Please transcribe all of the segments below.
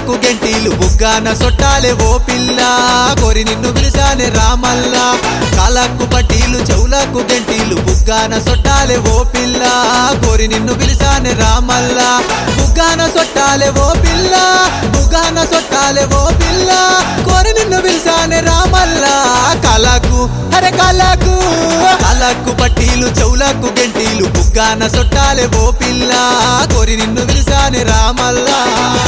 చెవులకు గెంటీలు బుగ్గాన సొట్టాలే ఓ పిల్ల కోరి నిన్ను పిలిచానే రామల్ల కాలకు పట్టీలు చెవులకు గెంటీలు బుగ్గాన సొట్టాలే ఓ పిల్ల కోరి నిన్ను పిలిచానే రామల్ల బుగ్గాన సొట్టాలే ఓ పిల్ల బుగ్గాన సొట్టాలే ఓ పిల్ల కోరి నిన్ను పిలిచానే రామల్ల కలకు అరే కలకు కలకు పట్టీలు చెవులకు గెంటీలు బుగ్గాన సొట్టాలే ఓ పిల్ల కోరి నిన్ను పిలిచానే రామల్లా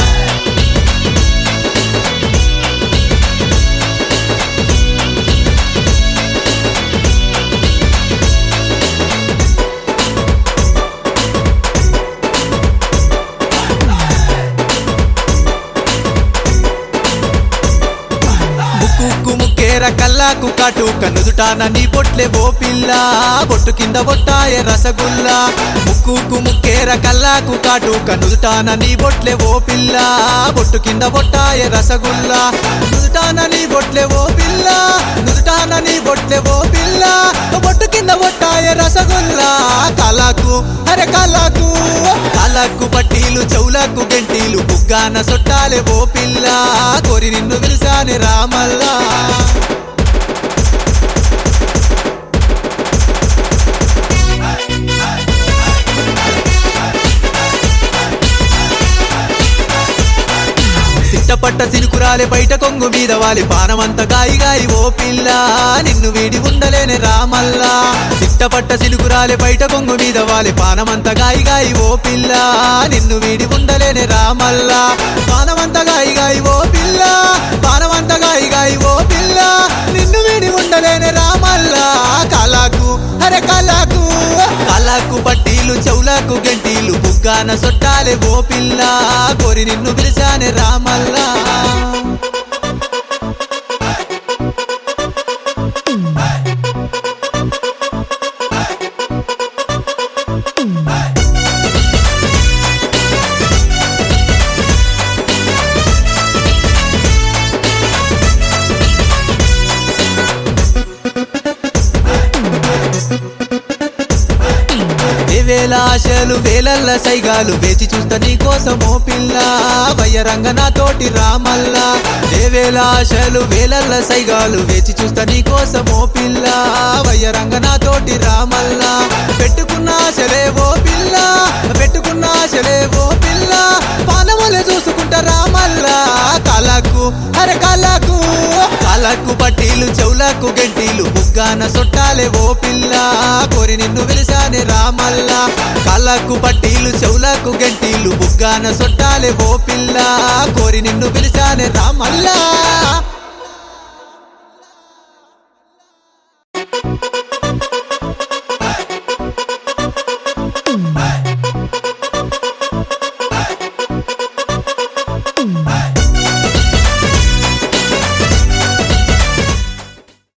ముక్కు ముక్కేర కల్లాకు కాటు కన్నుదుటాన నీ బొట్లే ఓ పిల్ల బొట్టు కింద బొట్టాయ రసగుల్లా ముక్కు ముక్కేర కల్లాకు కాటు కన్నుదుటాన నీ బొట్లే ఓ పిల్ల బొట్టు కింద బొట్టాయ రసగుల్లా నుదుటాన నీ బొట్లే ఓ పిల్ల నుదుటాన నీ బొట్లే ఓ పిల్ల బొట్టు కింద బొట్టాయ రసగుల్లా కలకు అరే కలకు కలకు పట్టీలు చెవులకు గంటీలు బుగ్గాన సొట్టాలే ఓ పిల్ల కోరి నిన్ను పిలిచానే రామల్లా సిట్టపట్ట సినుకురాలే బయట కొంగు మీద వాలి పానమంత గాయి గాయి ఓ పిల్ల నిన్ను వీడి ఉండలేనే రామల్లా సిట్టపట్ట సినుకురాలే బయట కొంగు మీద వాలి పానమంత గాయి గాయి ఓ పిల్ల నిన్ను వీడి ఉండలేనే రామల్లా పానమంత గాయి గాయి ఓ పిల్ల పానమంత గాయి గాయి ఓ పిల్ల నిన్ను వీడి ఉండలేనే రామల్లా కలకు అరే కలకు కలకు పట్టీలు చెవులకు గంటీలు బుగ్గాన సొట్టాలే ఓ పిల్ల కోరి నిన్ను పిలిచానే రామల్లా వేల ఆశలు వేలల్ల సైగాలు వేచి చూస్తా నీ కోసం ఓ పిల్ల వయ్యరంగ నా తోటి రామల్లా వేల ఆశలు వేలల్ల సైగాలు వేచి చూస్తా నీ కోసం ఓ పిల్ల వయ్యరంగ నా తోటి రామల్లా పెట్టుకున్న ఆశలే ఓ పిల్ల పెట్టుకున్న ఆశలే ఓ పిల్ల పానములే చూసుకుంటా రామల్లా కలకు అరే కలకు కలకు పట్టీలు చెవులకు గంటీలు బుగ్గాన సొట్టాలే ఓ పిల్ల కోరి నిన్ను పిలిచానే రామల్లా కళ్ళకు పట్టీలు చెవులకు గంటీలు బుగ్గాన సొట్టాలే ఓ పిల్ల కోరి నిన్ను పిలిచానే రామల్లా